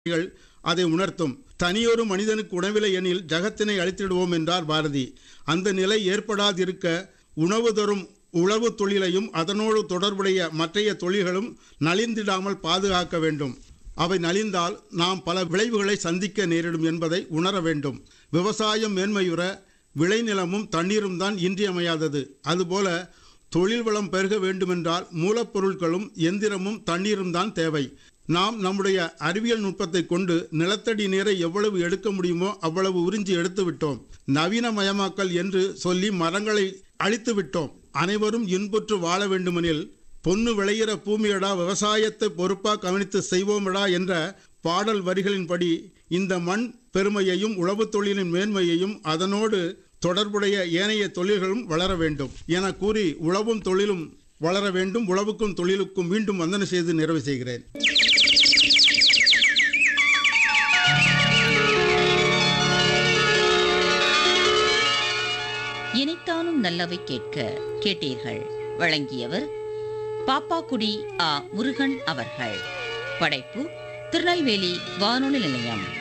கள் அதை உணர்த்தும் தனியொரு மனிதனுக்கு உணவில்லை எனில் ஜகத்தினை அழித்திடுவோம் என்றார் பாரதி அந்த நிலை ஏற்படாதிருக்க உணவு தரும் உழவு தொழிலையும் அதனோடு தொடர்புடைய மற்றைய தொழில்களும் நலிந்திடாமல் பாதுகாக்க வேண்டும் அவை நலிந்தால் நாம் பல விளைவுகளை சந்திக்க நேரிடும் என்பதை உணர வேண்டும் விவசாயம் மேன்மையுற விளைநிலமும் தண்ணீரும் தான் இன்றியமையாதது அதுபோல தொழில் வளம் பெருக வேண்டுமென்றால் மூலப்பொருட்களும் எந்திரமும் தண்ணீரும் தான் தேவை நாம் நம்முடைய அறிவியல் நுட்பத்தை கொண்டு நிலத்தடி நீரை எவ்வளவு எடுக்க முடியுமோ அவ்வளவு உறிஞ்சி எடுத்து விட்டோம் நவீனமயமாக்கல் என்று சொல்லி மரங்களை அழித்து விட்டோம் அனைவரும் இன்புற்று வாழ வேண்டுமெனில் பொன்னு விளையிற பூமியடா விவசாயத்தை பொறுப்பா கவனித்து செய்வோமடா என்ற பாடல் வரிகளின்படி இந்த மண் பெருமையையும் உழவுத் தொழிலின் மேன்மையையும் அதனோடு தொடர்புடைய ஏனைய தொழில்களும் வளர வேண்டும் என கூறி உழவும் தொழிலும் வளர வேண்டும் உழவுக்கும் தொழிலுக்கும் மீண்டும் வந்தனை செய்து நிறைவு செய்கிறேன் இனித்தானும் நல்லவை கேட்க கேட்டீர்கள் வழங்கியவர் பாப்பாக்குடி ஆ முருகன் அவர்கள் படைப்பு திருநெல்வேலி வானொலி நிலையம்